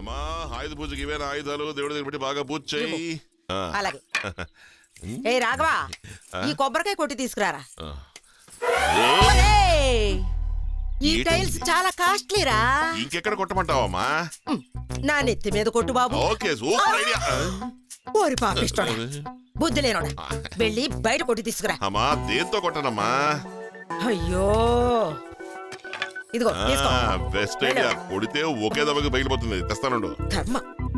అమ్మా ఆయుధ పూజకి ఇవేనా ఆయుధాలు దేవుడి దగ్గర పెట్టి బాగా పూజ చేయి ఆ, అలాగే ఏ రాఘవా ఈ కొబ్బరికాయ కొట్టి తీసుకురారా ఆ. ఒరేయ్! ఈ ఏంటి? టైల్స్ చాలా కాస్ట్లీరా ఇంకెక్కడ కొట్టమంటావమ్మా నా నెత్తి మీద కొట్టు బాబు ఓకే సూపర్ ఐడియా ఓరి పాపిస్తాడు బుద్ధి లేనోడా వెళ్ళి బయట కొట్టి తీసుకురా అమ్మా దేంతో కొట్టనమ్మా అయ్యో ఇదిగో తీసుకో బెస్ట్ ఐడియా కొడితే ఒకే దెబ్బకి పగిలిపోతుంది తెస్తానుండు కర్మ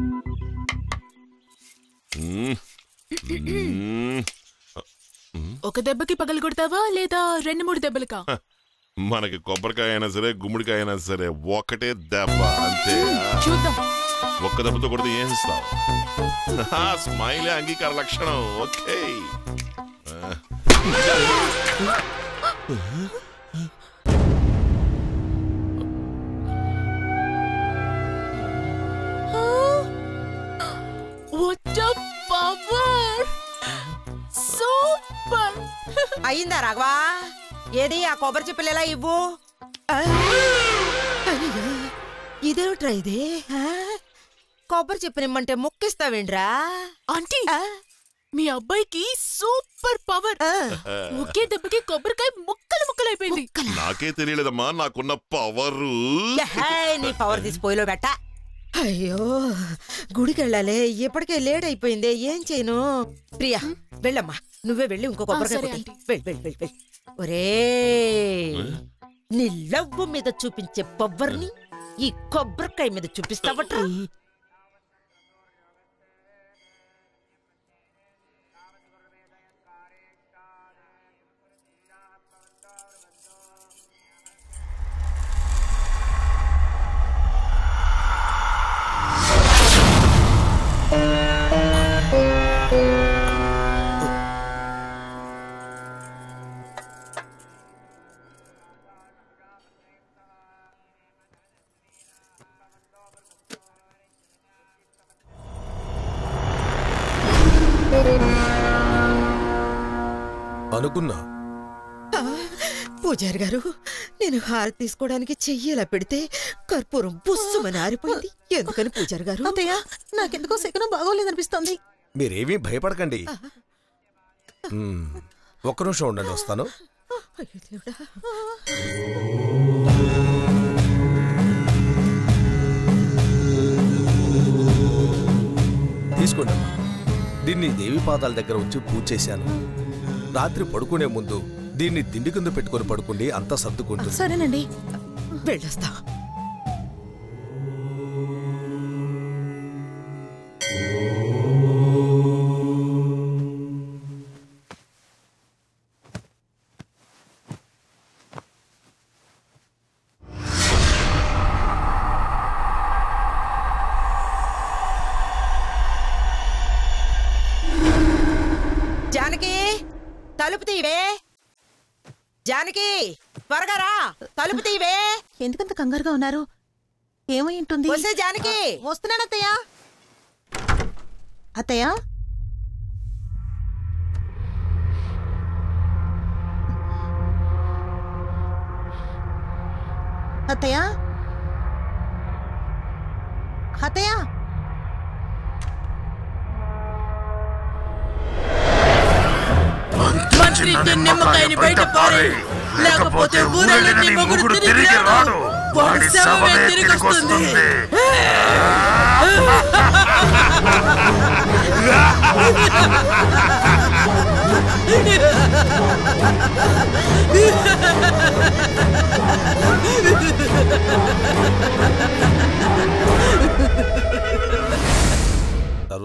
మ్మ్. మ్మ్. ఒక దెబ్బకి పగలు కొడతావా లేదా రెండు మూడు దెబ్బలకా మనకి కొబ్బరికాయ అయినా సరే గుమ్మడికాయ అయినా సరే ఒకటే దెబ్బ అంతే చూద్దాం ఒక్క దెబ్బతో కొడితే ఏం ఇస్తావు స్మైలే అంగీకార లక్షణం ఓకే ఆ. వాట్ పవర్ సూపర్ అయిందా రాఘవా ఏది ఆ కొబ్బరి చిప్పలు ఎలా ఇవ్వు ఆ, అయ్యో, ఇదేమిట్రా ఇది ఆ? కొబ్బరి చిప్పనిమ్మంటే ముక్కిస్తావేంట్రా ఆంటీ ఆ, మీ అబ్బాయికి సూపర్ పవర్ ఆ. ఒకే దెబ్బకి కొబ్బరికాయ ముక్కలు ముక్కలు అయిపోయింది నాకే తెలియలేదమ్మా నాకున్న పవరు యహే, నీ పవర్ తీసి పొయ్యిలో పెట్ట అయ్యో గుడికి వెళ్ళాలి ఇప్పటికే లేట్ అయిపోయింది ఏం చేయను ప్రియా వెళ్ళమ్మా నువ్వే వెళ్ళి ఇంకో కొబ్బరికాయ సరే, కొట్టి. ఆంటీ. వెళ్ళు వెళ్ళు వెళ్ళు వెళ్ళు ఒరే నీ లవ్వు మీద చూపించే పవర్ని ఈ కొబ్బరికాయ మీద చూపిస్తావట అనుకున్నా పూజారి గారు నేను హారతి తీసుకోవడానికి చెయ్యేలా పెడితే కర్పూరం బుస్సుమని ఆరిపోయింది ఎందుకని పూజారి గారు అత్తయ్య నాకెందుకో శకునం బాగోలేదనిపిస్తోంది మీరేమీ భయపడకండి మ్మ్. ఒక్క నిమిషం ఉండండి వస్తాను అయ్యో దేవుడా. తీసుకోండి అమ్మా. దీన్ని దేవి పాదాల దగ్గర ఉంచి పూజ చేశాను రాత్రి పడుకునే ముందు దీన్ని దిండి కింద పెట్టుకొని పడుకోండి అంతా సర్దుకుంటుంది సరేనండి వెళ్ళొస్తా జానకి తలుపు తీవే జానకి త్వరగా రా తలుపు తీవే ఎందుకంత కంగారుగా ఉన్నారు ఏమై ఉంటుంది వసే జానకి వస్తున్నాను అత్తయ్య అత్తయ్య అత్తయ్య అత్తయ్య మంత్రి నిమ్మకాయని బయట పారే లేకపోతే ఊరల్ని మొగుడు తిరిగి రాడు వాడి శవమే తిరిగి వస్తుంది